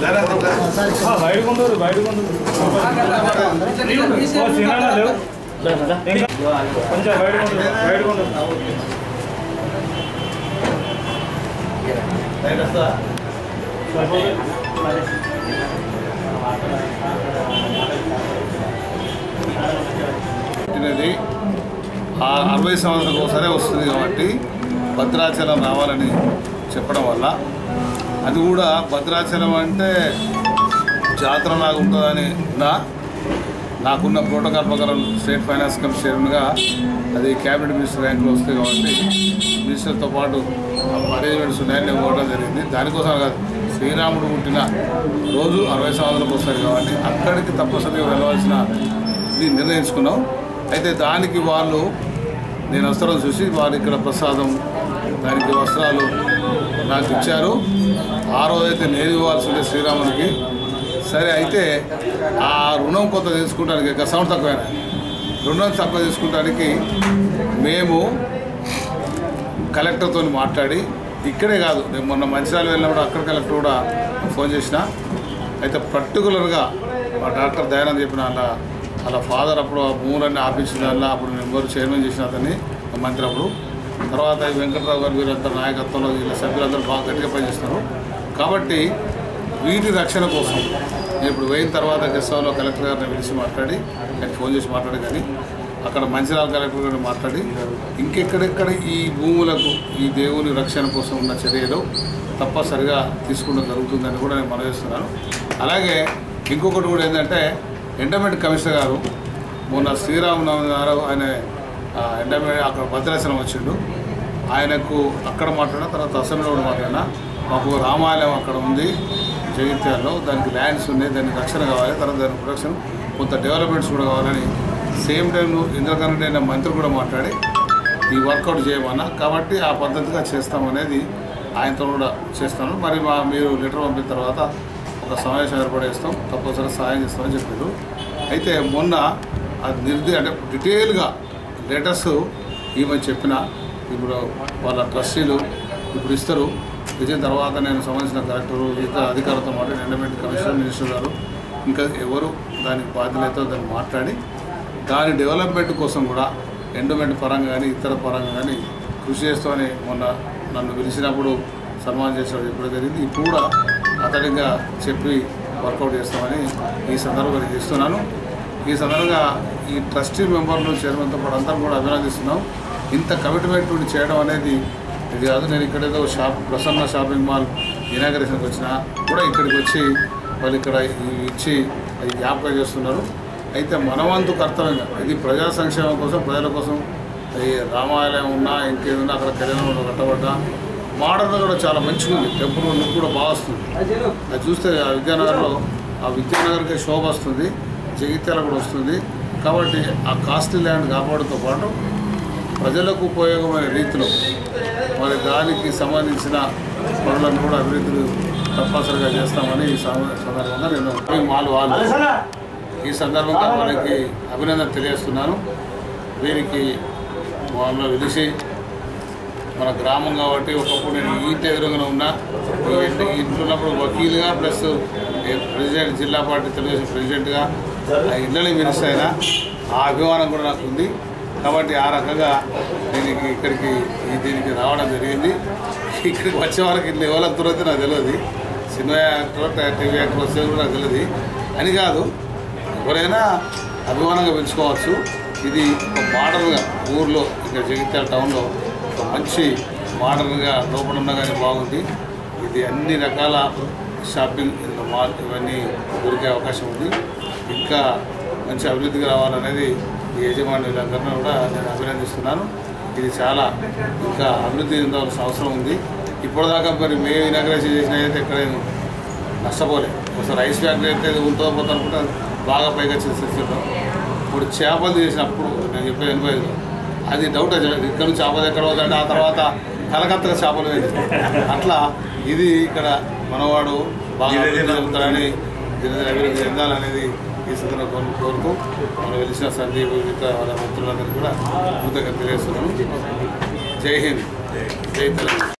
బయట కొందరు బయట కొందరు సినిమా లేవు ఇంకా కొంచెం బయట కొందరు బయట కొందరు అనేది ఆ అరవై సంవత్సరాలకు ఒకసారి వస్తుంది కాబట్టి భద్రాచలం రావాలని చెప్పడం వల్ల అది కూడా భద్రాచలం అంటే జాతర లాగా ఉంటుందని నా నాకున్న ప్రోటోకాల్ ప్రకారం స్టేట్ ఫైనాన్స్ కమిషన్ చైర్మన్గా అది క్యాబినెట్ మినిస్టర్ ర్యాంకులో వస్తుంది కాబట్టి మినిస్టర్తో పాటు అరేంజ్మెంట్స్ ఉన్నాయని నేను ఇవ్వడం జరిగింది దానికోసం కాదు శ్రీరాముడు పుట్టిన రోజు అరవై సంవత్సరాలకు వస్తుంది కాబట్టి అక్కడికి తప్పనిసరిగా వెళ్ళవలసిన ఇది నిర్ణయించుకున్నాం అయితే దానికి వాళ్ళు నేను వస్త్రం చూసి వారు ఇక్కడ ప్రసాదం దానికి వస్త్రాలు నాకు ఇచ్చారు ఆ రోజైతే నేను ఇవ్వాల్సి ఉండే శ్రీరామునికి సరే అయితే ఆ రుణం కొంత తీసుకుంటానికి ఇక సౌండ్ తక్కువైనా రుణం తక్కువ తీసుకుంటానికి మేము కలెక్టర్తో మాట్లాడి ఇక్కడే కాదు నేను మొన్న మంచిర్యాల వెళ్ళినప్పుడు అక్కడ కలెక్టర్ కూడా ఫోన్ చేసిన అయితే పర్టికులర్గా మా డాక్టర్ దయానంద్ చెప్పిన అలా అలా ఫాదర్ అప్పుడు ఆ భూములన్నీ ఆపించిన దానిలో అప్పుడు నేను ఎవరు చైర్మన్ చేసిన అతన్ని మంత్రి అప్పుడు తర్వాత ఈ వెంకట్రావు గారు వీరంతా నాయకత్వంలో వీళ్ళ సభ్యులందరూ బాగా గట్టిగా పనిచేస్తున్నారు కాబట్టి వీటి రక్షణ కోసం నేను ఇప్పుడు పోయిన తర్వాత గెస్ట్లో కలెక్టర్ గారిని పిలిచి మాట్లాడి నేను ఫోన్ చేసి మాట్లాడి కానీ అక్కడ మంచిర్యాల కలెక్టర్ గారిని మాట్లాడి ఇంకెక్కడెక్కడ ఈ భూములకు ఈ దేవుని రక్షణ కోసం ఉన్న చర్యలు తప్పనిసరిగా తీసుకోవడం జరుగుతుందని కూడా నేను మనవేస్తున్నాను అలాగే ఇంకొకటి కూడా ఏంటంటే ఎండమెంట్ కమిషనర్ గారు మొన్న శ్రీరామనవమి గారు ఆయన ఆ, ఎండమెంట్ అక్కడ భద్రాచలం వచ్చిండు ఆయనకు అక్కడ మాట్లాడిన తర్వాత అసెంబ్లీలో కూడా మాట్లాడినా మాకు రామాలయం అక్కడ ఉంది జగిత్యాలలో దానికి ల్యాండ్స్ ఉన్నాయి దానికి రక్షణ కావాలి తర్వాత దాని ప్రొడక్షన్ కొంత డెవలప్మెంట్స్ కూడా కావాలని సేమ్ టైం ఇంద్రకరణ్ అయిన మంత్రి కూడా మాట్లాడి ఈ వర్కౌట్ చేయమన్నా కాబట్టి ఆ పద్ధతిగా చేస్తామనేది ఆయనతో కూడా చేస్తాను మరి మా మీరు లెటర్ పంపిన తర్వాత ఒక సమావేశం ఏర్పడేస్తాం తప్పనిసరి సహాయం చేస్తామని చెప్పారు అయితే మొన్న అది నిర్ది అంటే డీటెయిల్గా లెటర్స్ ఈమె చెప్పిన ఇప్పుడు వాళ్ళ ట్రస్టీలు ఇప్పుడు ఇస్తారు ఇచ్చిన తర్వాత నేను సంబంధించిన కలెక్టరు ఇతర అధికారులతో మాట్లాడి ఎండమెంట్ కమిషనర్ మినిస్టర్ గారు ఇంకా ఎవరు దానికి బాధ్యులతో దాన్ని మాట్లాడి దాని డెవలప్మెంట్ కోసం కూడా ఎండోమెంట్ పరంగా కానీ ఇతర పరంగా కానీ కృషి చేస్తామని మొన్న నన్ను పిలిచినప్పుడు సన్మానం చేసాడు చెప్పడం జరిగింది ఇప్పుడు కూడా అతడిగా చెప్పి వర్కౌట్ చేస్తామని ఈ సందర్భంగా చేస్తున్నాను ఈ సందర్భంగా ఈ ట్రస్టీ మెంబర్లు చైర్మన్తో పాటు అందరం కూడా అభినందిస్తున్నాం ఇంత కమిట్మెంట్ ఉండి చేయడం అనేది ఇది కాదు నేను ఇక్కడ ఏదో షాప్ ప్రసన్న షాపింగ్ మాల్ ఇనాగరేషన్కి వచ్చిన కూడా ఇక్కడికి వచ్చి వాళ్ళు ఇక్కడ ఇవి ఇచ్చి అది జ్ఞాపకం చేస్తున్నారు అయితే మనవంతు కర్తవ్యంగా ఇది ప్రజా సంక్షేమం కోసం ప్రజల కోసం ఈ రామాలయం ఉన్నా ఇంకేదన్నా అక్కడ కళ్యాణంలో కట్టబడ్డా మోడర్న్ కూడా చాలా మంచిగా ఉంది టెంపుల్ లుక్ కూడా బాగా వస్తుంది అది చూస్తే ఆ విద్యానగర్లో ఆ విద్యానగర్కి శోభ వస్తుంది జగిత్యాల కూడా వస్తుంది కాబట్టి ఆ కాస్ట్లీ ల్యాండ్ కాపాడుతో పాటు ప్రజలకు ఉపయోగమైన రీతిలో మరి దానికి సంబంధించిన పనులను కూడా అభివృద్ధులు తప్పనిసరిగా చేస్తామని ఈ సం- సందర్భంగా నేను ఈ మాల్ వాళ్ళు ఈ సందర్భంగా మనకి అభినందన తెలియజేస్తున్నాను వీరికి వాళ్ళు పిలిచి మన గ్రామం కాబట్టి ఒకప్పుడు నేను ఈ ఇంటి ఎదురుగానే ఉన్నా ఈ ఇంటి ఇంట్లో ఉన్నప్పుడు వకీలుగా ప్లస్ ప్రెసిడెంట్ జిల్లా పార్టీ తెలుగుదేశం ప్రెసిడెంట్గా ఆ ఇళ్ళని మినిస్టర్ అయినా ఆ అభిమానం కూడా నాకు ఉంది కాబట్టి ఆ రకంగా దీనికి ఇక్కడికి ఈ దీనికి రావడం జరిగింది ఇక్కడికి వచ్చే వరకు ఇల్లు ఎవరు వస్తారైతే నాకు తెలియదు సినిమా యాక్టర్ టీవీ యాక్టర్ వచ్చేది కూడా నాకు తెలియదు అని కాదు ఎవరైనా అభిమానంగా పెంచుకోవచ్చు ఇది ఒక మోడర్న్గా ఊర్లో ఇక్కడ జగిత్యాల టౌన్లో ఒక మంచి మోడర్న్గా లోపల ఉన్నా కానీ బాగుంది ఇది అన్ని రకాల షాపింగ్ ఇందులో మాల్ ఇవన్నీ దొరికే అవకాశం ఉంది ఇంకా మంచి అభివృద్ధికి రావాలనేది ఈ యజమానులందరినీ కూడా నేను అభినందిస్తున్నాను ఇది చాలా ఇంకా అభివృద్ధి చెందవలసిన అవసరం ఉంది ఇప్పటిదాకా మరి మేము ఇనాగ్రేషన్ చేసిన అయితే ఎక్కడైనా నష్టపోలే ఒకసారి రైస్ ఫ్యాక్టరీ అయితే ఉంటుందో పోతా అనుకుంటే బాగా పైకి వచ్చిన స్థితిలో ఇప్పుడు చేపలు చేసినప్పుడు నేను చెప్పేది ఎనభై ఐదులో అది డౌట్ వచ్చేది ఇక్కడ నుంచి చేపలు ఎక్కడ పోతుందంటే ఆ తర్వాత కలకత్తగా చేపలు వేది అట్లా ఇది ఇక్కడ మనవాడు బాగా అభివృద్ధి చెందుతాడని దినదిన అభివృద్ధి చెందాలనేది ఈ సందర్భంగా కోరుతూ మనం వెలిసిన సందీప్ మిగతా వాళ్ళ మిత్రులందరికీ కూడా కృతజ్ఞత తెలియజేస్తున్నాను జై హింద్ జై తెలంగాణ